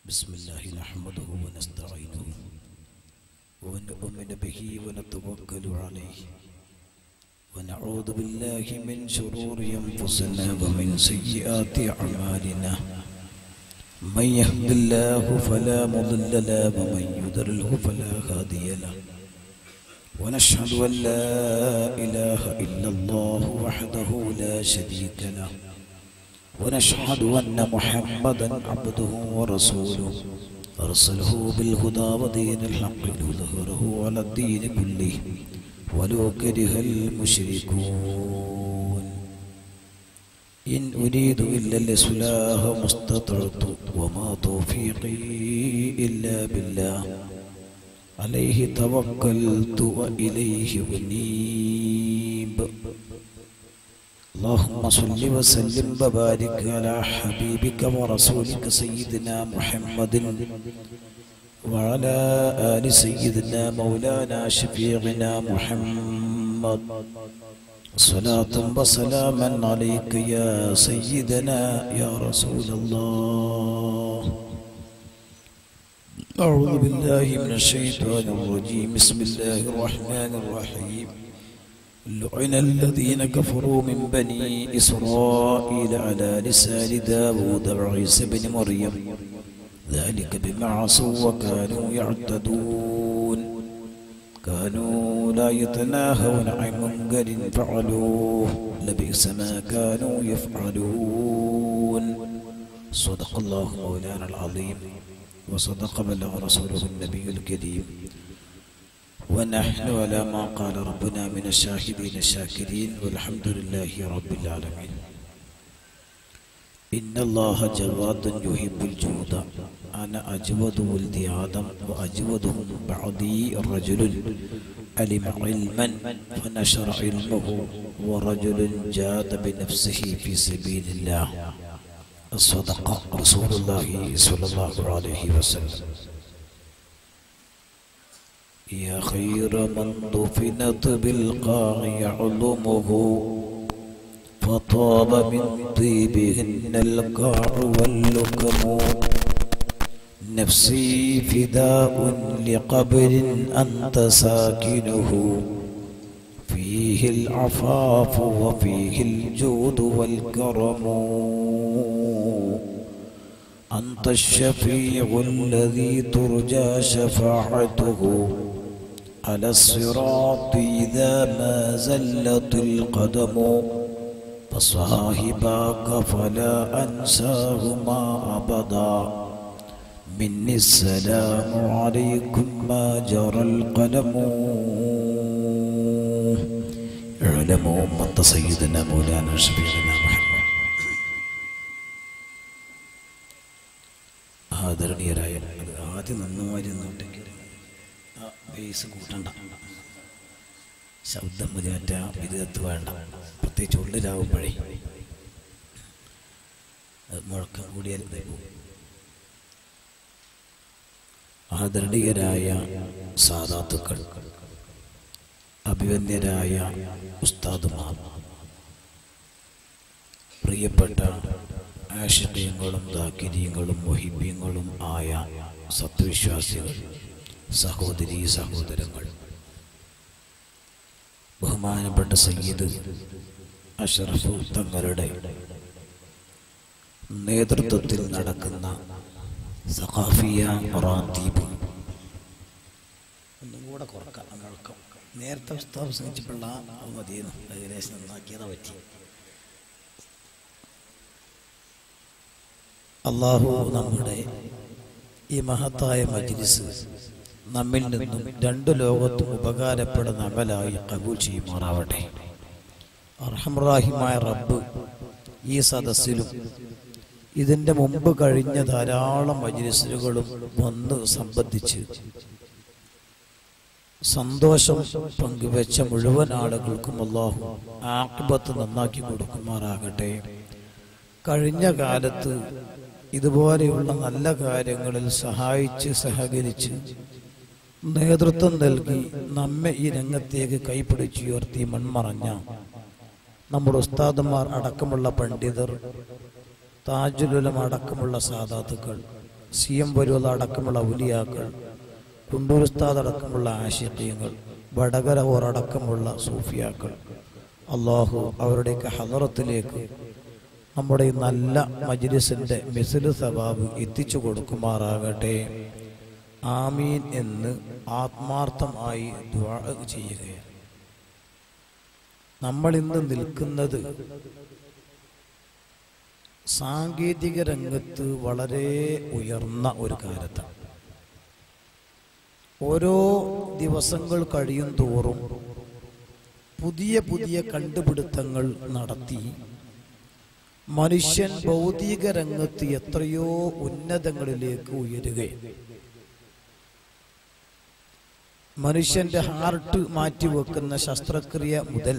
بسم الله نحمده ونستعينه ونؤمن به ونتوكل عليه ونعوذ بالله من شرور أنفسنا ومن سيئات أعمالنا من يهد الله فلا مضل له ومن يضلله فلا هادي له ونشهد أن لا إله إلا الله وحده لا شريك له ونشهد أن محمدا عبده ورسوله أرسله بالهدى ودين الحق ليظهره على الدين كله ولو كره المشركون إن أريد إلا الإصلاح ما استطعت وما توفيقي إلا بالله عليه توكلت وإليه أنيب اللهم صل وسلم وبارك على حبيبك ورسولك سيدنا محمد وعلى آل سيدنا مولانا شفيعنا محمد صلاة وسلاما عليك يا سيدنا يا رسول الله أعوذ بالله من الشيطان الرجيم بسم الله الرحمن الرحيم لعن الذين كفروا من بني إسرائيل على لسان داود وعيسى بن مريم ذلك بما عصوا وكانوا يعتدون كانوا لا يتناهون عن منكر فعلوه لبئس ما كانوا يفعلون صدق الله مولانا العظيم وصدق بلغ رسوله النبي الكريم ونحن على ما قال ربنا من الشاهدين الشاكرين والحمد لله رب العالمين إن الله جواد يحب الجود أنا أجود ولد آدم وأجودهم بعدي رجل علم علما فنشر علمه ورجل جاد بنفسه في سبيل الله صدق رسول الله صلى الله عليه وسلم يا خير من دفنت بالقاع يعلمه فطاب من طيبهن القاع واللكم نفسي فداء لقبر أنت ساكنه فيه العفاف وفيه الجود والكرم أنت الشفيع الذي ترجى شفاعته على الصراط إذا ما زلت القدم فصاحباك فلا أنساهما أبدا مني السلام عليكم ما جرى القلم اعلموا أمة سيدنا مولانا شفيعنا محمد ആദരണീയരായ അത് ആദ്യം നന്നായി നിന്നുണ്ടെങ്കിൽ ആ ബേസ് കൂട്ടണ്ട ശബ്ദം മതി മറ്റേ വിധത്ത് വേണ്ട പ്രത്യേകിച്ച് ഉള്ളിലാവുമ്പോഴേ അത് മുഴക്കം കൂടിയാൽ ഇതായി പോകും ആദരണീയരായ സാധാത്തുക്കൾ അഭിവന്യരായ ഉസ്താദുമാർ പ്രിയപ്പെട്ട ആഷിഖ്യങ്ങളും ദാക്കിര്യങ്ങളും മൊഹിബ്യങ്ങളും ആയ സത്വിശ്വാസികൾ സഹോദരി സഹോദരങ്ങൾ ബഹുമാനപ്പെട്ട സയ്യിദ് അഷറഫ് തങ്ങളുടെ നേതൃത്വത്തിൽ നടക്കുന്ന സഖാഫിയ റാത്തീബ് ഒന്നും കൂടെ കുറക്കാം മുഴക്കം നേരത്തെ ഉസ്താവ് പ്രസംഗിച്ചപ്പോഴുള്ള മതിയെന്ന് ഏകദേശം നന്നാക്കിയതാ പറ്റി അള്ളാഹു നമ്മുടെ ഈ മഹത്തായ മജ്ലിസ് നമ്മിൽ നിന്നും രണ്ടു ലോകത്തും ഉപകാരപ്പെടുന്ന അമലായി കബൂൽ ചെയ്യുമാറാവട്ടെ അർഹംറാഹിമായ റബ്ബ് ഈ സദസ്സിലും ഇതിൻ്റെ മുമ്പ് കഴിഞ്ഞ ധാരാളം മജ്ലിസുകളും വന്ന് സംബന്ധിച്ച് സന്തോഷം പങ്കുവെച്ച മുഴുവൻ ആളുകൾക്കും അള്ളാഹു ആക്ബത്ത് നന്നാക്കി കൊടുക്കുമാറാകട്ടെ കഴിഞ്ഞ കാലത്ത് ഇതുപോലെയുള്ള നല്ല കാര്യങ്ങളിൽ സഹായിച്ച് സഹകരിച്ച് നേതൃത്വം നൽകി നമ്മെ ഈ രംഗത്തേക്ക് കൈപിടിച്ചുയർത്തി മൺമറഞ്ഞ നമ്മുടെ ഉസ്താദന്മാർ അടക്കമുള്ള പണ്ഡിതർ താജുലുലം അടക്കമുള്ള സാധാത്തുക്കൾ സി എം വരുവത അടക്കമുള്ള ഔലിയാക്കൾ കുണ്ടൂർ ഉസ്താദ് അടക്കമുള്ള ആശിഖ്യങ്ങൾ വടകര ഓറടക്കമുള്ള സൂഫിയാക്കൾ അള്ളാഹു അവരുടെയൊക്കെ ഹലറത്തിലേക്ക് നമ്മുടെ ഈ നല്ല മജ്ലിസിന്റെ മിസില് സവാബ് എത്തിച്ചു കൊടുക്കുമാറാകട്ടെ ആമീൻ എന്ന് ആത്മാർത്ഥമായി ദുആ ചെയ്യുകയാണ് നമ്മൾ ഇന്ന് നിൽക്കുന്നത് സാങ്കേതിക രംഗത്ത് വളരെ ഉയർന്ന ഒരു കാലത്താണ് ഓരോ ദിവസങ്ങൾ കഴിയും തോറും പുതിയ പുതിയ കണ്ടുപിടുത്തങ്ങൾ നടത്തി മനുഷ്യൻ ഭൗതിക രംഗത്ത് എത്രയോ ഉന്നതങ്ങളിലേക്ക് ഉയരുകയാണ് മനുഷ്യന്റെ ഹാർട്ട് മാറ്റിവെക്കുന്ന ശസ്ത്രക്രിയ മുതൽ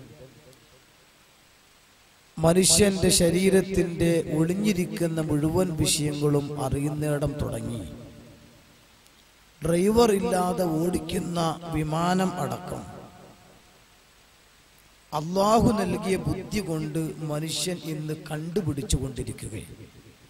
മനുഷ്യന്റെ ശരീരത്തിന്റെ ഒളിഞ്ഞിരിക്കുന്ന മുഴുവൻ വിഷയങ്ങളും അറിയുന്നിടം തുടങ്ങി ഡ്രൈവർ ഇല്ലാതെ ഓടിക്കുന്ന വിമാനം അടക്കം അള്ളാഹു നൽകിയ ബുദ്ധി കൊണ്ട് മനുഷ്യൻ ഇന്ന് കണ്ടുപിടിച്ചു കൊണ്ടിരിക്കുകയാണ്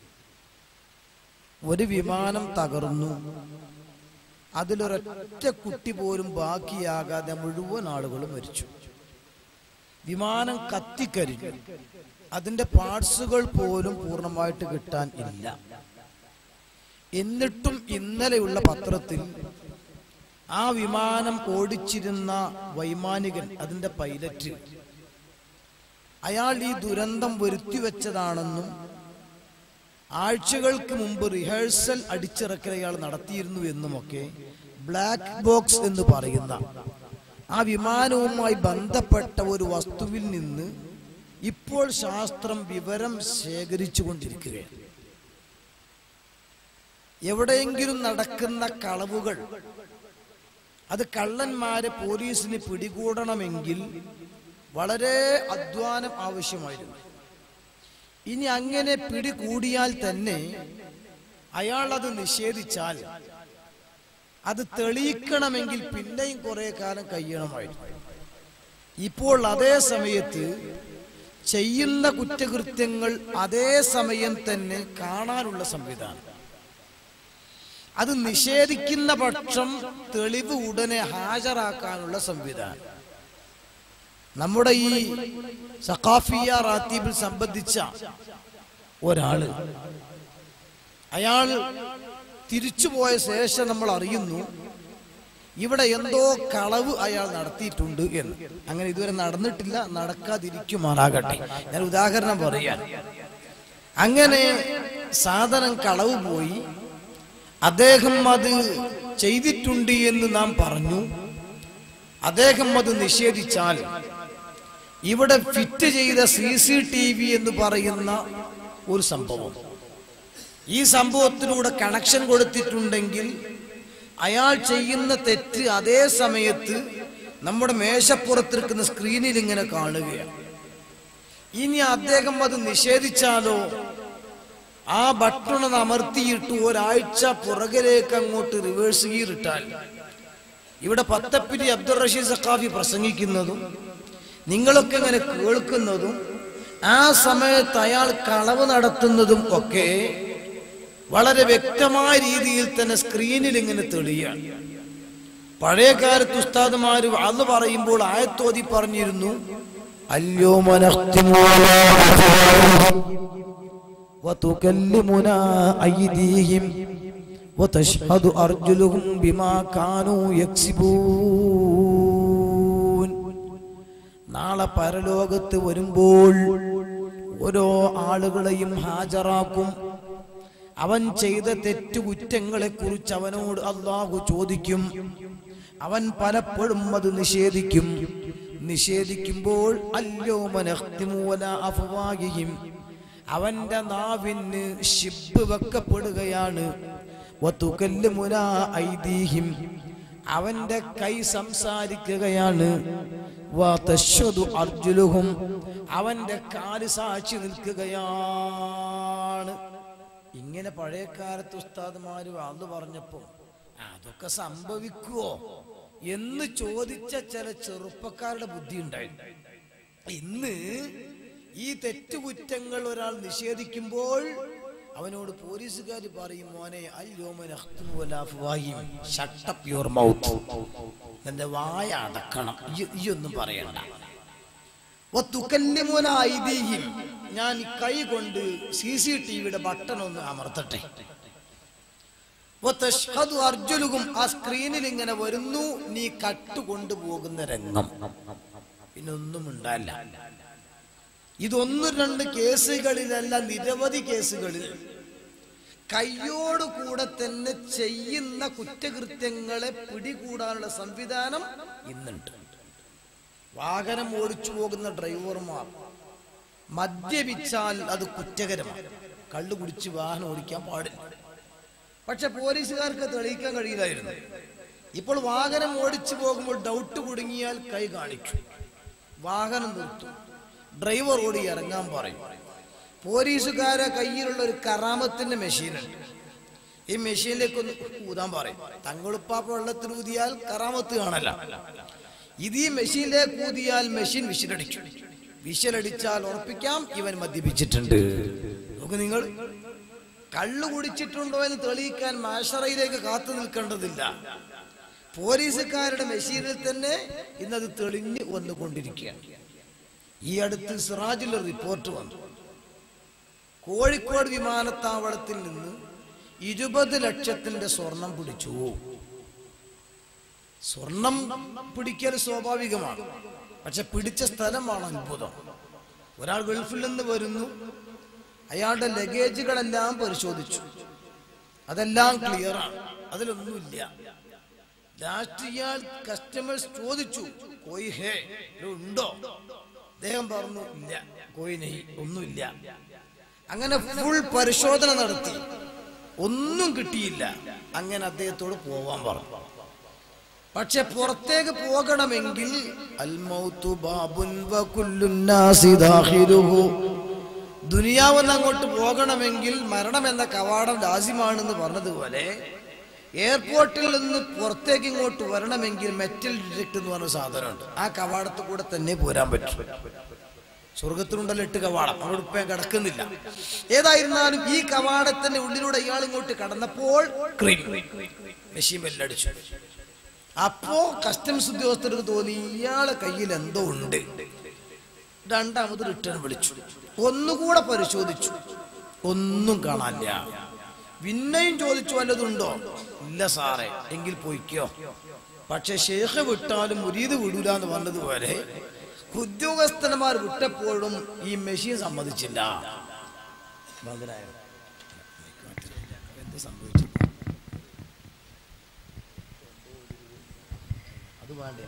ഒരു വിമാനം തകർന്നു അതിലൊരൊറ്റ കുട്ടി പോലും ബാക്കിയാകാതെ മുഴുവൻ ആളുകളും മരിച്ചു വിമാനം കത്തിക്കരിഞ്ഞു അതിന്റെ പാർട്സുകൾ പോലും പൂർണ്ണമായിട്ട് കിട്ടാൻ ഇല്ല എന്നിട്ടും ഇന്നലെയുള്ള പത്രത്തിൽ ആ വിമാനം ഓടിച്ചിരുന്ന വൈമാനികൻ അതിന്റെ പൈലറ്റ് അയാൾ ഈ ദുരന്തം വരുത്തിവെച്ചതാണെന്നും ആഴ്ചകൾക്ക് മുമ്പ് റിഹേഴ്സൽ അടിച്ചിറക്കൽ അയാൾ നടത്തിയിരുന്നു എന്നുമൊക്കെ ബ്ലാക്ക് ബോക്സ് എന്ന് പറയുന്ന ആ വിമാനവുമായി ബന്ധപ്പെട്ട ഒരു വസ്തുവിൽ നിന്ന് ഇപ്പോൾ ശാസ്ത്രം വിവരം ശേഖരിച്ചു കൊണ്ടിരിക്കുകയാണ് എവിടെയെങ്കിലും നടക്കുന്ന കളവുകൾ അത് കള്ളന്മാരെ പോലീസിന് പിടികൂടണമെങ്കിൽ വളരെ അധ്വാനം ആവശ്യമായിരുന്നു ഇനി അങ്ങനെ പിടികൂടിയാൽ തന്നെ അയാൾ അത് നിഷേധിച്ചാൽ അത് തെളിയിക്കണമെങ്കിൽ പിന്നെയും കുറെ കാലം കഴിയണമായിരുന്നു ഇപ്പോൾ അതേ സമയത്ത് ചെയ്യുന്ന കുറ്റകൃത്യങ്ങൾ അതേ സമയം തന്നെ കാണാനുള്ള സംവിധാനം അത് നിഷേധിക്കുന്ന പക്ഷം തെളിവ് ഉടനെ ഹാജരാക്കാനുള്ള സംവിധാനം നമ്മുടെ ഈ സഖാഫിയ റാത്തീബിൽ സംബന്ധിച്ച ഒരാള് അയാൾ തിരിച്ചുപോയ ശേഷം നമ്മൾ അറിയുന്നു ഇവിടെ എന്തോ കളവ് അയാൾ നടത്തിയിട്ടുണ്ട് എന്ന് അങ്ങനെ ഇതുവരെ നടന്നിട്ടില്ല നടക്കാതിരിക്കുമാറാകട്ടെ ഞാൻ ഉദാഹരണം പറയാൻ അങ്ങനെ സാധനം കളവ് പോയി അദ്ദേഹം അത് ചെയ്തിട്ടുണ്ട് എന്ന് നാം പറഞ്ഞു അദ്ദേഹം അത് നിഷേധിച്ചാൽ ഇവിടെ ഫിറ്റ് ചെയ്ത സി സി ടി വി എന്ന് പറയുന്ന ഒരു സംഭവം ഈ സംഭവത്തിലൂടെ കണക്ഷൻ കൊടുത്തിട്ടുണ്ടെങ്കിൽ അയാൾ ചെയ്യുന്ന തെറ്റ് അതേ സമയത്ത് നമ്മുടെ മേശപ്പുറത്തിരിക്കുന്ന സ്ക്രീനിൽ ഇങ്ങനെ കാണുകയാണ് ഇനി അദ്ദേഹം അത് നിഷേധിച്ചാലോ ആ ബട്ടൺ ഒന്ന് അമർത്തിയിട്ട് ഒരാഴ്ച പുറകിലേക്ക് അങ്ങോട്ട് റിവേഴ്സ് ഗിയറിട്ടാൽ ഇവിടെ പത്തപ്പിരി അബ്ദുൾ റഷീദ് സഖാഫി പ്രസംഗിക്കുന്നതും നിങ്ങളൊക്കെ ഇങ്ങനെ കേൾക്കുന്നതും ആ സമയത്ത് അയാൾ കളവ് നടത്തുന്നതും ഒക്കെ വളരെ വ്യക്തമായ രീതിയിൽ തന്നെ സ്ക്രീനിൽ ഇങ്ങനെ തെളിയാണ് പഴയ കാലത്ത് ഉസ്താദുമാര് അത് പറയുമ്പോൾ ആയത്തോതി പറഞ്ഞിരുന്നു അല്ലോ وتكلمنا أيديهم وتشهد أرجلهم بما كانوا يكسبون നാളെ പരലോകത്ത് വരുമ്പോൾ ഓരോ ആളുകളെയും ഹാജരാക്കും അവൻ ചെയ്ത തെറ്റുകുറ്റങ്ങളെ കുറിച്ച് അവനോട് അള്ളാഹു ചോദിക്കും അവൻ പലപ്പോഴും അത് നിഷേധിക്കും നിഷേധിക്കുമ്പോൾ അല്ലോ മനഃത്തിമൂല അഫ്വാഹിയും അവന്റെ നാവിന് ഷിബ് വെക്കപ്പെടുകയാണ് വതുകല്ലുമുന ഐദീഹിം അവന്റെ കൈ സംസാരിക്കുകയാണ് വതശ്വദു അർജുലുഹും അവന്റെ കാല് സാക്ഷി നിൽക്കുകയാണ് ഇങ്ങനെ പഴയ കാലത്ത് ഉസ്താദ്മാര് അത് പറഞ്ഞപ്പോ അതൊക്കെ സംഭവിക്കുവോ എന്ന് ചോദിച്ച ചില ചെറുപ്പക്കാരുടെ ബുദ്ധി ഉണ്ടായിരുന്നു ഇന്ന് ഈ തെറ്റുകുറ്റങ്ങൾ ഒരാൾ നിഷേധിക്കുമ്പോൾ അവനോട് പോലീസുകാർ പറയും മോനെ ഷട്ടപ്പ് യുവർ മൗത്ത് എന്റെ വായ അടക്കണം ഈ ഒന്നും പറയണ്ട വത്തുക്കല്ലിമുന ഐതിഹ്യം ഞാൻ ഈ കൈ കൊണ്ട് സി സി ടി വിയുടെ ബട്ടൺ ഒന്ന് അമർത്തട്ടെ വതഷ്ഹദു അർജുലുകും ആ സ്ക്രീനിൽ ഇങ്ങനെ വരുന്നു നീ കട്ട് കൊണ്ടുപോകുന്ന രംഗം പിന്നെ ഒന്നും ഉണ്ടാല്ല ഇതൊന്നും രണ്ട് കേസുകളിലല്ല നിരവധി കേസുകളിൽ കയ്യോട് കൂടെ തന്നെ ചെയ്യുന്ന കുറ്റകൃത്യങ്ങളെ പിടികൂടാനുള്ള സംവിധാനം ഇന്നുണ്ട് വാഹനം ഓടിച്ചു പോകുന്ന ഡ്രൈവർമാർ മദ്യപിച്ചാൽ അത് കുറ്റകരമാണ് കള്ളു കുടിച്ച് വാഹനം ഓടിക്കാൻ പാടില്ല പക്ഷെ പോലീസുകാർക്ക് തെളിയിക്കാൻ കഴിയില്ലായിരുന്നു ഇപ്പോൾ വാഹനം ഓടിച്ചു പോകുമ്പോൾ ഡൗട്ട് കുടുങ്ങിയാൽ കൈ കാണിക്കും വാഹനം നിർത്തും ഡ്രൈവറോട് ഇറങ്ങാൻ പറയും പോലീസുകാരെ കയ്യിലുള്ള ഒരു കറാമത്തിന്റെ മെഷീനുണ്ട് ഈ മെഷീനിലേക്ക് ഒന്ന് ഊതാൻ പറയും തങ്ങളുപ്പാപ്പ വെള്ളത്തിൽ ഊതിയാൽ കറാമത്ത് കാണല്ല ഇത് ഈ മെഷീനിലേക്ക് ഊതിയാൽ മെഷീൻ വിശലടിക്കും വിശലടിച്ചാൽ ഉറപ്പിക്കാം ഇവൻ മദ്യപിച്ചിട്ടുണ്ട് നോക്ക് നിങ്ങൾ കള്ളു കുടിച്ചിട്ടുണ്ടോ എന്ന് തെളിയിക്കാൻ മാഷറയിലേക്ക് കാത്തു നിൽക്കേണ്ടതില്ല പോലീസുകാരുടെ മെഷീനിൽ തന്നെ ഇന്നത് തെളിഞ്ഞു വന്നുകൊണ്ടിരിക്കുകയാണ് ഈ അടുത്ത് സിറാജിൽ ഒരു റിപ്പോർട്ട് വന്നു കോഴിക്കോട് വിമാനത്താവളത്തിൽ നിന്ന് ഇരുപത് ലക്ഷത്തിന്റെ സ്വർണം പിടിച്ചു സ്വർണം പിടിക്കൽ സ്വാഭാവികമാണ് പക്ഷെ പിടിച്ച സ്ഥലമാണ് അത്ഭുതം ഒരാൾ ഗൾഫിൽ നിന്ന് വരുന്നു അയാളുടെ ലഗേജുകളെല്ലാം പരിശോധിച്ചു അതെല്ലാം ക്ലിയറാണ് അതിലൊന്നുമില്ല ലാസ്റ്റ് ഇയാൾ കസ്റ്റമേഴ്സ് ചോദിച്ചു കോയി ഹേ ഇത് ഉണ്ടോ അദ്ദേഹം പറഞ്ഞു ഇല്ല കോയി നെയ് ഒന്നുമില്ല അങ്ങനെ ഫുൾ പരിശോധന നടത്തി ഒന്നും കിട്ടിയില്ല അങ്ങനെ അദ്ദേഹത്തോട് പോവാൻ പറഞ്ഞു പക്ഷെ പുറത്തേക്ക് പോകണമെങ്കിൽ അൽമൗത്തു ബാബുൻ വകുല്ലുന്നാസി ദാഖിലുഹു ദുനിയാവെന്ന് അങ്ങോട്ട് പോകണമെങ്കിൽ മരണം എന്ന കവാടം ലാസിമാണെന്ന് പറഞ്ഞതുപോലെ എയർപോർട്ടിൽ നിന്ന് പുറത്തേക്ക് ഇങ്ങോട്ട് വരണമെങ്കിൽ മെറ്റൽ ഡിറ്റക്ട് എന്ന് പറഞ്ഞ സാധനമുണ്ട് ആ കവാടത്തിൽ കൂടെ തന്നെ പോരാൻ പറ്റും സ്വർഗത്തിലുണ്ടല്ലോ എട്ട് കവാടം അവിടെ ഇപ്പം കിടക്കുന്നില്ല ഏതായിരുന്നാലും ഈ കവാടത്തിന്റെ ഉള്ളിലൂടെ ഇയാൾ ഇങ്ങോട്ട് കടന്നപ്പോൾ ക്രീം മെഷീൻ ബെല്ലടിച്ചു അപ്പോ കസ്റ്റംസ് ഉദ്യോഗസ്ഥർക്ക് തോന്നി ഇയാളെ കയ്യിൽ എന്തോ ഉണ്ട് രണ്ടാമത് റിട്ടേൺ വിളിച്ചു ഒന്നുകൂടെ പരിശോധിച്ചു ഒന്നും കാണാനില്ല പിന്നെയും ചോദിച്ചു വല്ലതുണ്ടോ ഇല്ല സാറേ എങ്കിൽ പോയിക്കോ പക്ഷെ ഷേഖ് വിട്ടാലും മുരീത് വിടൂല എന്ന് പറഞ്ഞതുപോലെ ഉദ്യോഗസ്ഥന്മാർ വിട്ടപ്പോഴും ഈ മെഷീൻ സമ്മതിച്ചില്ല മനസ്സിലായോ? എന്ത് സംഭവിച്ചു അത് വേണ്ടേ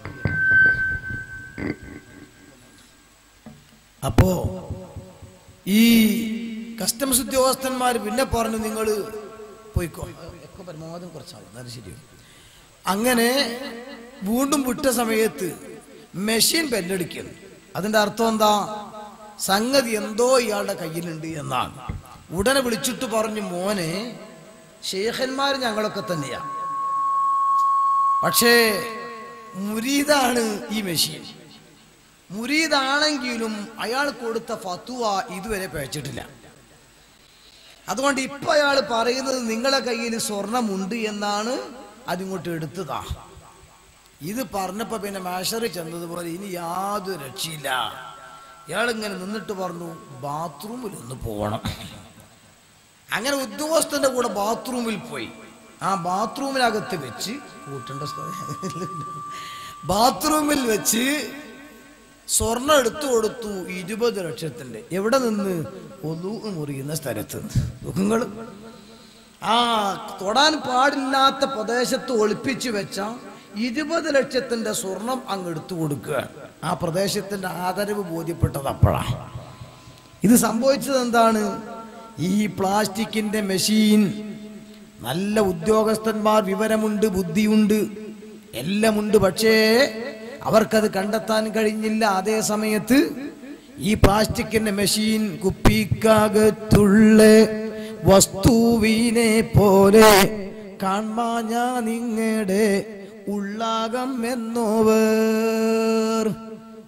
അപ്പോ ഈ കസ്റ്റംസ് ഉദ്യോഗസ്ഥന്മാർ പിന്നെ പറഞ്ഞു നിങ്ങൾ പോയിക്കോ ഒക്കെ പരമാവധി കുറച്ചാണ് എന്നാലും ശരി അങ്ങനെ വീണ്ടും വിട്ട സമയത്ത് മെഷീൻ ബെല്ലടിക്കുന്നു അതിന്റെ അർത്ഥം എന്താ സംഗതി എന്തോ ഇയാളുടെ കയ്യിലുണ്ട് എന്നാണ് ഉടനെ വിളിച്ചിട്ട് പറഞ്ഞു മോനെ ഷേഖന്മാർ ഞങ്ങളൊക്കെ തന്നെയാ പക്ഷേ മുരീദാണ് ഈ മെഷീൻ മുരീദാണെങ്കിലും അയാൾ കൊടുത്ത ഫത്തുവ ഇതുവരെ പഴച്ചിട്ടില്ല അതുകൊണ്ട് ഇപ്പൊ അയാൾ പറയുന്നത് നിങ്ങളെ കയ്യിൽ സ്വർണമുണ്ട് എന്നാണ് അതിങ്ങോട്ട് എടുത്തതാ ഇത് പറഞ്ഞപ്പോ പിന്നെ മാഷറി ചെന്നതുപോലെ ഇനി യാതൊരു രക്ഷയില്ല ഇയാൾ ഇങ്ങനെ നിന്നിട്ട് പറഞ്ഞു ബാത്റൂമിൽ ഒന്ന് പോകണം അങ്ങനെ ഉദ്യോഗസ്ഥന്റെ കൂടെ ബാത്റൂമിൽ പോയി ആ ബാത്റൂമിനകത്ത് വെച്ച് കൂട്ടേണ്ട സ്ഥലം ബാത്റൂമിൽ വെച്ച് സ്വർണം എടുത്തു കൊടുത്തു ഇരുപത് ലക്ഷത്തിന്റെ എവിടെ നിന്ന് ഒതു മുറിയുന്ന സ്ഥലത്ത് നിങ്ങൾ ആ തൊടാൻ പാടില്ലാത്ത പ്രദേശത്ത് ഒളിപ്പിച്ചു വെച്ച ഇരുപത് ലക്ഷത്തിന്റെ സ്വർണം അങ്ങ് എടുത്തു കൊടുക്കുക ആ പ്രദേശത്തിന്റെ ആദരവ് ബോധ്യപ്പെട്ടത് അപ്പോഴാണ് ഇത് സംഭവിച്ചത് എന്താണ് ഈ പ്ലാസ്റ്റിക്കിന്റെ മെഷീൻ നല്ല ഉദ്യോഗസ്ഥന്മാർ വിവരമുണ്ട് ബുദ്ധിയുണ്ട് എല്ലാമുണ്ട് പക്ഷേ അവർക്കത് കണ്ടെത്താൻ കഴിഞ്ഞില്ല അതേ സമയത്ത് ഈ പ്ലാസ്റ്റിക്കിന്റെ മെഷീൻ കുപ്പിക്കകത്തുള്ള വസ്തുവിനെ പോലെ കാൺമാഞ്ഞ നിങ്ങളുടെ ഉള്ളാകം എന്നോവർ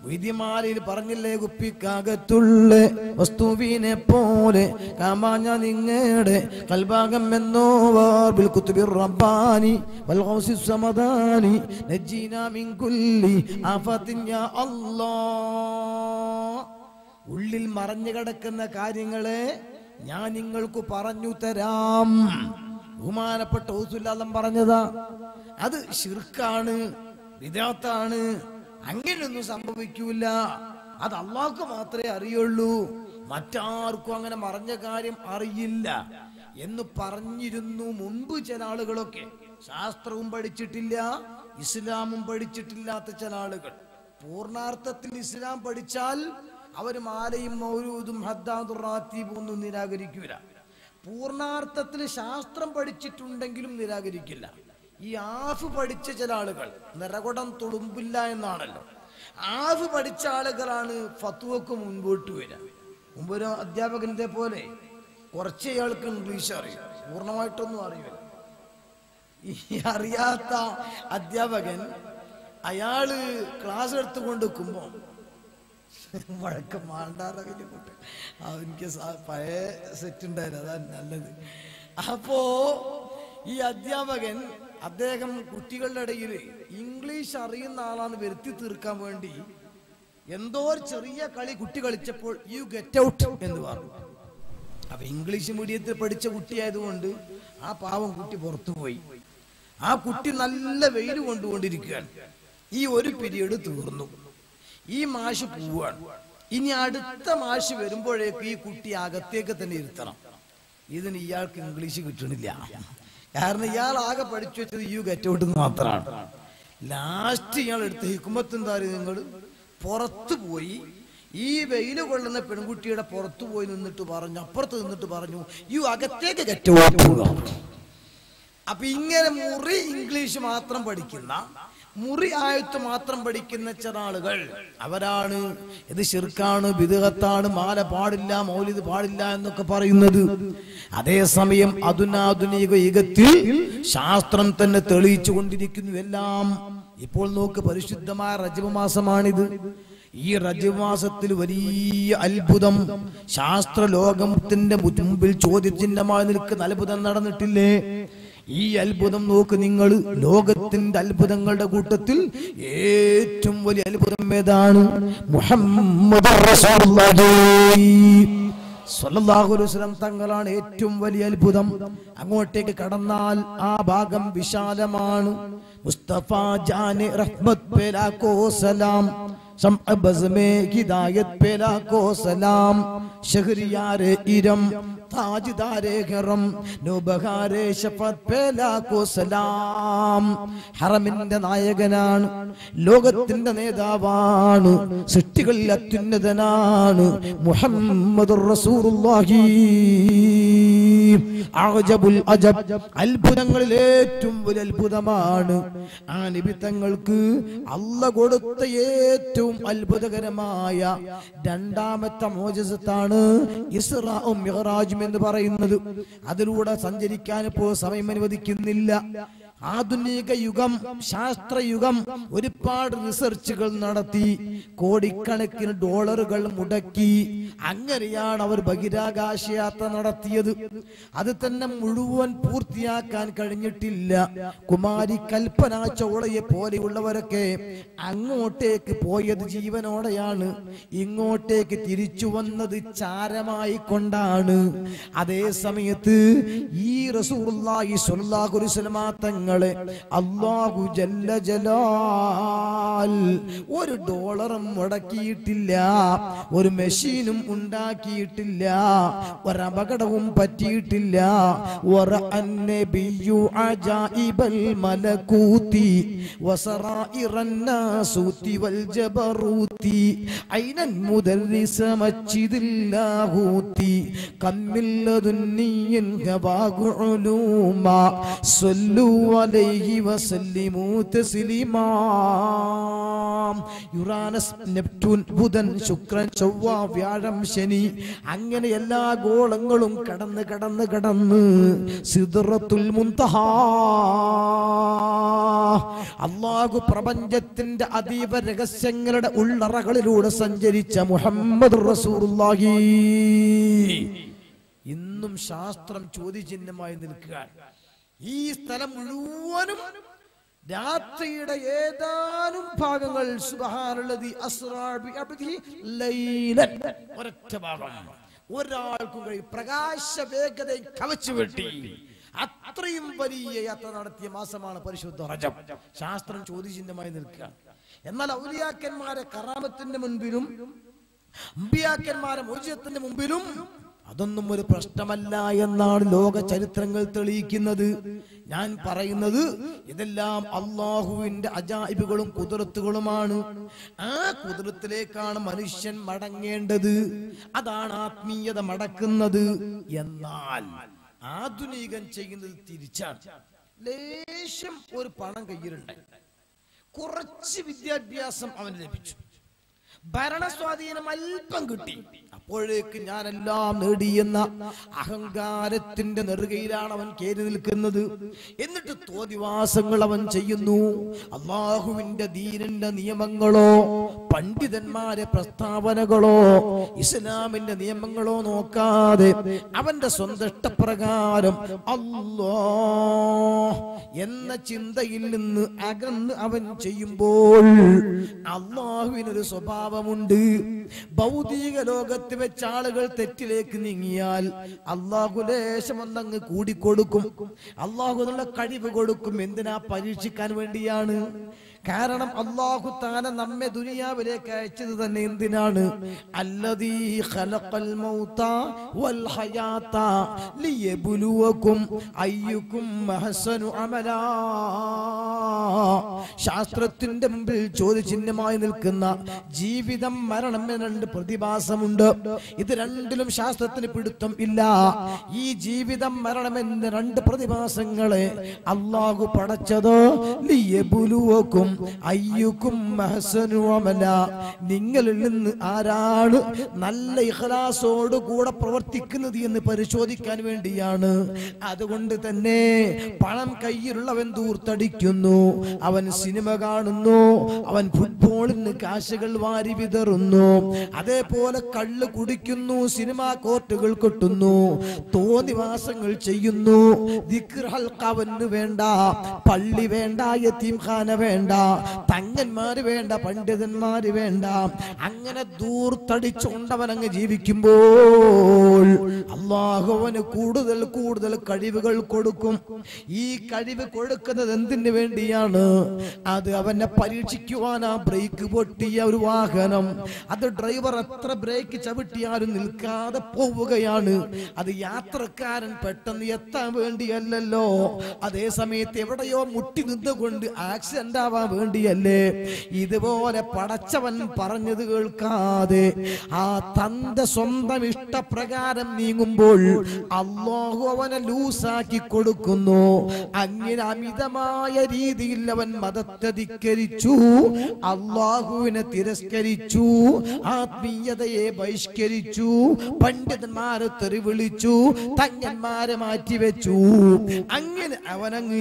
വൈദ്യമാരിൽ പറഞ്ഞില്ലേ കുപ്പിക്കകത്തുള്ള വസ്തുവിനെ പോലെ കാമാഞ്ഞ നിങ്ങളുടെ കൽഭാഗം എന്നോവാർബിൽ കുത്തുബിർ റബ്ബാനി വൽ ഗൗസി സമദാനി നജ്ജീന മിൻ കുല്ലി ആഫത്തിൻ യാ അല്ലാഹ് ഉള്ളിൽ മറഞ്ഞു കിടക്കുന്ന കാര്യങ്ങളെ ഞാൻ നിങ്ങൾക്ക് പറഞ്ഞു തരാം ബഹുമാനപ്പെട്ട ഔസുല്ലാദം പറഞ്ഞതാ അത് ഷിർക്കാണ് വിദാത്താണ് അങ്ങനെയൊന്നും സംഭവിക്കൂല അത് അള്ളാഹ്ക്ക് മാത്രമേ അറിയുള്ളൂ മറ്റാർക്കും അങ്ങനെ മറഞ്ഞ കാര്യം അറിയില്ല എന്ന് പറഞ്ഞിരുന്നു മുൻപ് ചില ആളുകളൊക്കെ ശാസ്ത്രവും പഠിച്ചിട്ടില്ല ഇസ്ലാമും പഠിച്ചിട്ടില്ലാത്ത ചില ആളുകൾ പൂർണാർത്ഥത്തിൽ ഇസ്ലാം പഠിച്ചാൽ അവർ മാലയും മൗരൂദും ഹദ്ദാദുറാത്തീബും ഒന്നും നിരാകരിക്കൂല പൂർണാർത്ഥത്തിൽ ശാസ്ത്രം പഠിച്ചിട്ടുണ്ടെങ്കിലും നിരാകരിക്കില്ല ഈ ആഫ് പഠിച്ച ചില ആളുകൾ നിറകുടം തുളുമ്പില്ല എന്നാണല്ലോ ആഫ് പഠിച്ച ആളുകളാണ് ഫത്വക്ക് മുൻപോട്ട് വരിക മുമ്പൊരു അധ്യാപകന്റെ പോലെ കുറച്ച് അയാൾക്ക് ഇംഗ്ലീഷ് അറിയും പൂർണ്ണമായിട്ടൊന്നും അറിയില്ല ഈ അറിയാത്ത അധ്യാപകൻ അയാള് ക്ലാസ് എടുത്തുകൊണ്ട് നിൽക്കുമ്പോൾ വഴക്കം മാണ്ടാറൊക്കെ കൂട്ട് എനിക്ക് സ- പഴയ സെറ്റ് ഉണ്ടായിരുന്നു അതാ നല്ലത് അപ്പോ ഈ അധ്യാപകൻ അദ്ദേഹം കുട്ടികളുടെ ഇടയിൽ ഇംഗ്ലീഷ് അറിയുന്ന ആളാണ് വരുത്തി തീർക്കാൻ വേണ്ടി എന്തോ ഒരു ചെറിയ കളി കുട്ടി കളിച്ചപ്പോൾ യു ഗെറ്റ് ഔട്ട് എന്ന് പറഞ്ഞു അപ്പൊ ഇംഗ്ലീഷ് മീഡിയത്തിൽ പഠിച്ച കുട്ടിയായതുകൊണ്ട് ആ പാവം കുട്ടി പുറത്തു പോയി ആ കുട്ടി നല്ല വെയിൽ കൊണ്ടുകൊണ്ടിരിക്കുകയാണ് ഈ ഒരു പീരീഡ് തീർന്നു ഈ മാഷ് പോവാണ് ഇനി അടുത്ത മാഷ് വരുമ്പോഴേക്ക് ഈ കുട്ടി അകത്തേക്ക് തന്നെ ഇരുത്തണം ഇതിന് ഇയാൾക്ക് ഇംഗ്ലീഷ് കിട്ടണില്ല കാരണം ഇയാൾ ആകെ പഠിച്ചു വെച്ചത് യു ഗെറ്റ് ഔട്ട് മാത്രമാണ് ലാസ്റ്റ് ഇയാൾ എടുത്ത് ഹിക്കുമ്പത്ത് എന്താ നിങ്ങൾ പുറത്തു പോയി ഈ വെയില് കൊള്ളുന്ന പെൺകുട്ടിയുടെ പുറത്തു പോയി നിന്നിട്ട് പറഞ്ഞു അപ്പുറത്ത് നിന്നിട്ട് പറഞ്ഞു യു അകത്തേക്ക് ഗെറ്റ് ഔട്ട് അപ്പൊ ഇങ്ങനെ മുറി ഇംഗ്ലീഷ് മാത്രം പഠിക്കുന്ന മുറി ആയത്ത് മാത്രം പഠിക്കുന്ന ചില ആളുകൾ അവരാണ് ഇത് ശിർക്കാണ് ബിദുഹത്താണ് മാല പാടില്ല മൗലിദ് പാടില്ല എന്നൊക്കെ പറയുന്നത് അതേസമയം അതുനാധുനിക യുഗത്തിൽ ശാസ്ത്രം തന്നെ തെളിയിച്ചു കൊണ്ടിരിക്കുന്നു എല്ലാം ഇപ്പോൾ നോക്ക് പരിശുദ്ധമായ റജബ് മാസമാണിത് ഈ റജബ് മാസത്തിൽ വലിയ അത്ഭുതം ശാസ്ത്ര ലോകത്തിന്റെ മുമ്പിൽ ചോദ്യചിഹ്നമായി നിൽക്കുന്ന അത്ഭുതം നടന്നിട്ടില്ലേ ഈ അത്ഭുതം നോക്ക് നിങ്ങൾ ലോകത്തിന്റെ അത്ഭുതങ്ങളുടെ കൂട്ടത്തിൽ ഏറ്റവും വലിയ അത്ഭുതം ഏതാണ് മുഹമ്മദ് സ്വല്ലല്ലാഹു അലൈഹി വസല്ലം തങ്ങളാണ് ഏറ്റവും വലിയ അത്ഭുതം അങ്ങോട്ടേക്ക് കടന്നാൽ ആ ഭാഗം വിശാലമാണ് മുസ്തഫ ജാനെ റഹ്മത്ത് പേലാക്കോ സലാം शम्अ बज़ में हिदायत पेला को सलाम शहरियारे इरम താജ്ദാരെ ഹറം നുബഹാരെ ഷഫത്ത് പേലാ കോ സലാം ഹറമിന്റെ നായകനാണ് ലോകത്തിന്റെ നേതാവാണ് സൃഷ്ടികളിൽ അത്യുന്നതനാണ് മുഹമ്മദ് റസൂലുള്ളാഹി അഅജബുൽ അജബ് അത്ഭുതങ്ങളിൽ ഏറ്റവും വലിയ അത്ഭുതമാണ് ആ നിബിത്തങ്ങൾക്ക് അല്ല കൊടുത്ത ഏറ്റവും അത്ഭുതകരമായ രണ്ടാമത്തെ മോചസത്താണ് ഇസ്രാഉം മിഹ്റാജും എന്ന് പറയുന്നത് അതിലൂടെ സഞ്ചരിക്കാൻ ഇപ്പോൾ സമയം അനുവദിക്കുന്നില്ല ആധുനിക യുഗം ശാസ്ത്രയുഗം ഒരുപാട് റിസർച്ചുകൾ നടത്തി കോടിക്കണക്കിന് ഡോളറുകൾ മുടക്കി അങ്ങനെയാണ് അവർ ബഹിരാകാശ യാത്ര നടത്തിയത് അത് തന്നെ മുഴുവൻ പൂർത്തിയാക്കാൻ കഴിഞ്ഞിട്ടില്ല കുമാരി കൽപ്പന ചോളയെ പോലെയുള്ളവരൊക്കെ അങ്ങോട്ടേക്ക് പോയത് ജീവനോടെയാണ് ഇങ്ങോട്ടേക്ക് തിരിച്ചു വന്നത് ചാരമായി കൊണ്ടാണ് അതേ സമയത്ത് ഈ റസൂലുള്ളാഹി സ്വല്ലല്ലാഹു അലൈഹി വസല്ലമ തങ്ങളെ അല്ലാഹു ജല്ല ജലാൽ ഒരു ഡോളറും മുടക്കിയിട്ടില്ല ഒരു മെഷീനും ഉണ്ടാക്കിയിട്ടില്ല ഒരപകടവും പറ്റിയിട്ടില്ല ورأى النبي عجائب الملكوت وسرائر الناسوت والجبروت أين المدرس مسجد اللاهوت كم من لدني هباق علوما صلوا അലൈഹി വസല്ലിമു തസ്ലീമാ യുറാനസ് നെപ്റ്റ്യൂൺ ബുധൻ ശുക്രൻ ചൊവ്വ വ്യാഴം ശനി അങ്ങനെ എല്ലാ ഗോളങ്ങളും കടന്ന് കടന്ന് കടന്ന് സിദ്റത്തുൽ മുൻതഹ അള്ളാഹു പ്രപഞ്ചത്തിന്റെ അതീവ രഹസ്യങ്ങളുടെ ഉള്ളറകളിലൂടെ സഞ്ചരിച്ച മുഹമ്മദ് റസൂലുള്ളാഹി ഇന്നും ശാസ്ത്രം ചോദ്യചിഹ്നമായി നിൽക്കുകയാണ് ഈ സ്ഥലം മുഴുവനും രാത്രിയുടെ ഏതാനും ഭാഗങ്ങൾ സുബ്ഹാനല്ലദി അസ്റാ ബി അബ്ദിഹി ലൈലൻ ഒരൊറ്റ ഭാഗം ഒരാൾക്കും കഴിയും പ്രകാശ വേഗതയെ കവച്ചു വെട്ടി അത്രയും വലിയ യാത്ര നടത്തിയ മാസമാണ് പരിശുദ്ധ റജബ് ശാസ്ത്രം ചോദ്യചിഹ്നമായി നിൽക്കുക എന്നാൽ ഔലിയാക്കന്മാരെ കറാമത്തിന്റെ മുൻപിലും അമ്പിയാക്കന്മാരെ മോചനത്തിന്റെ മുമ്പിലും അതൊന്നും ഒരു പ്രശ്നമല്ല എന്നാണ് ലോക ചരിത്രങ്ങൾ തെളിയിക്കുന്നത് ഞാൻ പറയുന്നത് ഇതെല്ലാം അള്ളാഹുവിന്റെ അജായിബുകളും കുതിരത്തുകളുമാണ് ആ കുതിരത്തിലേക്കാണ് മനുഷ്യൻ മടങ്ങേണ്ടത് അതാണ് ആത്മീയത മടക്കുന്നത് എന്നാൽ ആധുനികൻ ചെയ്യുന്നത് തിരിച്ചാണ് ലേശം ഒരു പണം കയ്യിലുണ്ടായി കുറച്ച് വിദ്യാഭ്യാസം അവന് ലഭിച്ചു ഭരണസ്വാധീനം അല്പം കിട്ടി അപ്പോഴേക്ക് ഞാനെല്ലാം നേടിയെന്ന അഹങ്കാരത്തിന്റെ നെറുകയിലാണ് അവൻ കയറി നിൽക്കുന്നത് എന്നിട്ട് തോതിവാസങ്ങൾ അവൻ ചെയ്യുന്നു അള്ളാഹുവിന്റെ ദീനിന്റെ നിയമങ്ങളോ പണ്ഡിതന്മാരെ പ്രസ്താവനകളോ ഇസ്ലാമിന്റെ നിയമങ്ങളോ നോക്കാതെ അവന്റെ സ്വന്തം ഇഷ്ടപ്രകാരം അല്ലോ എന്ന ചിന്തയിൽ നിന്ന് അകന്ന് അവൻ ചെയ്യുമ്പോൾ അള്ളാഹുവിനൊരു സ്വഭാവമുണ്ട് ഭൗതിക ലോകത്ത് വെച്ച് ആളുകൾ തെറ്റിലേക്ക് നീങ്ങിയാൽ അള്ളാഹു ലേശം ഒന്നങ്ങ് കൂടിക്കൊടുക്കും അള്ളാഹു എന്നുള്ള കഴിവ് കൊടുക്കും എന്തിനാ പരീക്ഷിക്കാൻ വേണ്ടിയാണ് കാരണം അള്ളാഹു താന നമ്മെ ദുനിയാവിലേക്ക് അയച്ചത് തന്നെ എന്തിനാണ് അല്ലദീ ഖലഖൽ മൗത വൽ ഹയാത ലിയബ്ലുവകും അയ്യുക്കും അഹ്സനു അമലാ ശാസ്ത്രത്തിന്റെ മുമ്പിൽ ചോദ്യചിഹ്നമായി നിൽക്കുന്ന ജീവിതം മരണം എന്ന രണ്ട് പ്രതിഭാസമുണ്ട് ഇത് രണ്ടിലും ശാസ്ത്രത്തിന് പിടുത്തം ഇല്ല ഈ ജീവിതം മരണം എന്ന രണ്ട് പ്രതിഭാസങ്ങളെ അള്ളാഹു പടച്ചത് ലിയബ്ലുവകും അയ്യുക്കും അഹ്സനു അമല നിങ്ങളിൽ നിന്ന് ആരാണ് നല്ല ഇഖ്ലാസോട് കൂടെ പ്രവർത്തിക്കുന്നത് എന്ന് പരിശോധിക്കാൻ വേണ്ടിയാണ് അതുകൊണ്ട് തന്നെ പണം കയ്യിലുള്ളവൻ ദൂർത്തടിക്കുന്നു അവൻ സിനിമ കാണുന്നു അവൻ ഫുട്ബോളിന് കാശുകൾ വാരി വിതറുന്നു അതേപോലെ കള്ള് കുടിക്കുന്നു സിനിമാ കോർട്ടുകൾ കൊട്ടുന്നു തോന്നിവാസങ്ങൾ ചെയ്യുന്നു ദിക്ർ ഹൽക്ക അവന് വേണ്ട പള്ളി വേണ്ട യത്തീംഖാന വേണ്ട തങ്ങന്മാര് വേണ്ട പണ്ഡിതന്മാര് വേണ്ട അങ്ങനെ ദൂർത്തടിച്ചുകൊണ്ടവൻ അങ്ങ് ജീവിക്കുമ്പോൾ അള്ളാഹു അവന് കൂടുതൽ കൂടുതൽ കഴിവുകൾ കൊടുക്കും ഈ കഴിവ് കൊടുക്കുന്നത് എന്തിനു വേണ്ടിയാണ് അത് അവനെ പരീക്ഷിക്കുവാൻ ആ ബ്രേക്ക് പൊട്ടിയ ഒരു വാഹനം അത് ഡ്രൈവർ എത്ര ബ്രേക്ക് ചവിട്ടിയാലും നിൽക്കാതെ പോവുകയാണ് അത് യാത്രക്കാരൻ പെട്ടെന്ന് എത്താൻ വേണ്ടിയല്ലല്ലോ അതേ സമയത്ത് എവിടെയോ മുട്ടി നിന്നുകൊണ്ട് ആക്സിഡന്റ് ആവാൻ വേണ്ടിയല്ലേ ഇതുപോലെ പടച്ചവൻ പറഞ്ഞത് കേൾക്കാതെ ആ തന്റെ സ്വന്തം ഇഷ്ടപ്രകാരം നീങ്ങുമ്പോൾ അള്ളാഹു അവനെ ലൂസാക്കി കൊടുക്കുന്നു അങ്ങനെ അമിതമായ രീതിയിൽ അവൻ മതത്തെ ധിക്കരിച്ചു അള്ളാഹുവിനെ തിരസ്കരിച്ചു ആത്മീയതയെ ബഹിഷ്കരിച്ചു പണ്ഡിതന്മാരെ തെറിവിളിച്ചു തങ്ങന്മാരെ മാറ്റിവെച്ചു അങ്ങനെ അവനങ്ങ്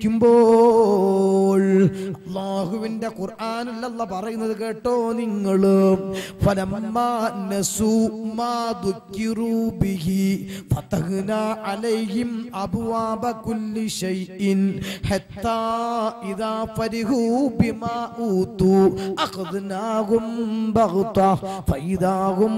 ജീവിക്കുമ്പോൾ അള്ളാഹുവിന്റെ ഖുർആാനിലല്ല പറയുന്നത് കേട്ടോ നിങ്ങള് ഫലമ്മാ നസൂ മാ ദുഃഖിറൂ ബിഹി ഫതഹ്നാ അലൈഹിം അബ്വാബ കുല്ലി ശൈഇൻ ഹത്താ ഇദാ ഫരിഹൂ ബിമാ ഊതു അഖദ്നാഹും ബഗ്ത ഫൈദാഹും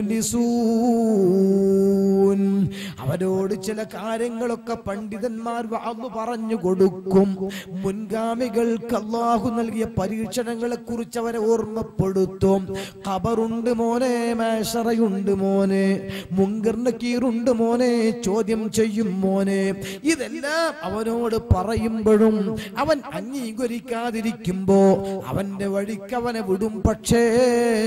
മുബ്ലിസൂൻ അവരോട് ചില കാര്യങ്ങളൊക്കെ പണ്ഡിതന്മാർ വാങ്ങു പറഞ്ഞു കൊടുക്കും മുൻഗാമികൾക്ക് അള്ളാഹു നൽകിയ പരീക്ഷണങ്ങളെ കുറിച്ച് അവരെ ഓർമ്മപ്പെടുത്തും ഖബറുണ്ട് മോനെ മേഷറയുണ്ട് മോനെ മുങ്കറിന് കീറുണ്ട് മോനെ ചോദ്യം ചെയ്യും മോനെ ഇതെല്ലാം അവനോട് പറയുമ്പോഴും അവൻ അംഗീകരിക്കാതിരിക്കുമ്പോ അവന്റെ വഴിക്ക് അവനെ വിടും പക്ഷേ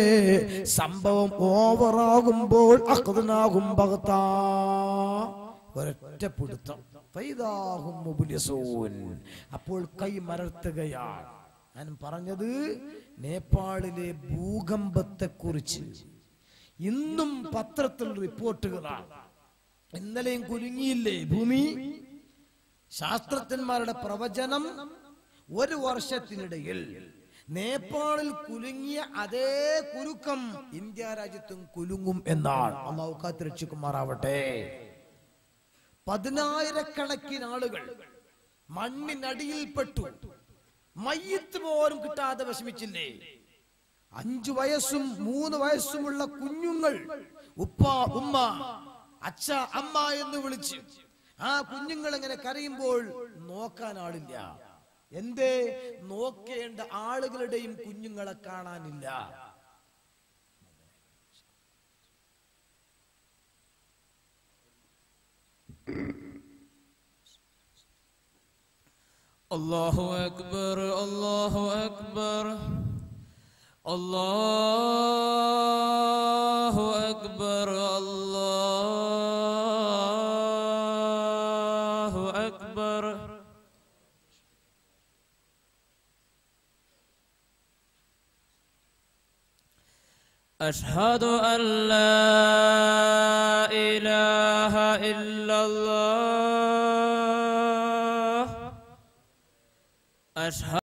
സംഭവം ഓവറാകുമ്പോൾ അഹ്ദനാകും ഭഗത്താ ഒരൊറ്റ പിടുത്തം ഫൈദാഹും മുബ്ലിസൂൻ. അപ്പോൾ കൈ മരർത്തുകയാണ് ഞാൻ പറഞ്ഞത് നേപ്പാളിലെ ഭൂകമ്പത്തെ കുറിച്ച് ഇന്നും പത്രത്തിൽ റിപ്പോർട്ടുകളാണ് ഇന്നലെയും കുലുങ്ങിയില്ലേ ഭൂമി ശാസ്ത്രജ്ഞന്മാരുടെ പ്രവചനം ഒരു വർഷത്തിനിടയിൽ നേപ്പാളിൽ കുലുങ്ങിയ അതേ കുലുക്കം ഇന്ത്യ രാജ്യത്തും കുലുങ്ങും എന്നാണ് അള്ളാഹു കാത്തിരക്ഷിക്കുമാറാവട്ടെ പതിനായിരക്കണക്കിന് ആളുകൾ മണ്ണിനടിയിൽപ്പെട്ടു മയ്യത്ത് പോലും കിട്ടാതെ വിഷമിച്ചില്ലേ അഞ്ചു വയസ്സും മൂന്ന് വയസ്സുമുള്ള കുഞ്ഞുങ്ങൾ ഉപ്പ ഉമ്മ അച്ഛ അമ്മ എന്ന് വിളിച്ച് ആ കുഞ്ഞുങ്ങൾ ഇങ്ങനെ കരയുമ്പോൾ നോക്കാൻ ആളില്ല എന്തേ നോക്കേണ്ട ആളുകളുടെയും കുഞ്ഞുങ്ങളെ കാണാനില്ല الله أكبر الله أكبر الله أكبر الله أكبر أشهد أن لا إله إلا الله أشهد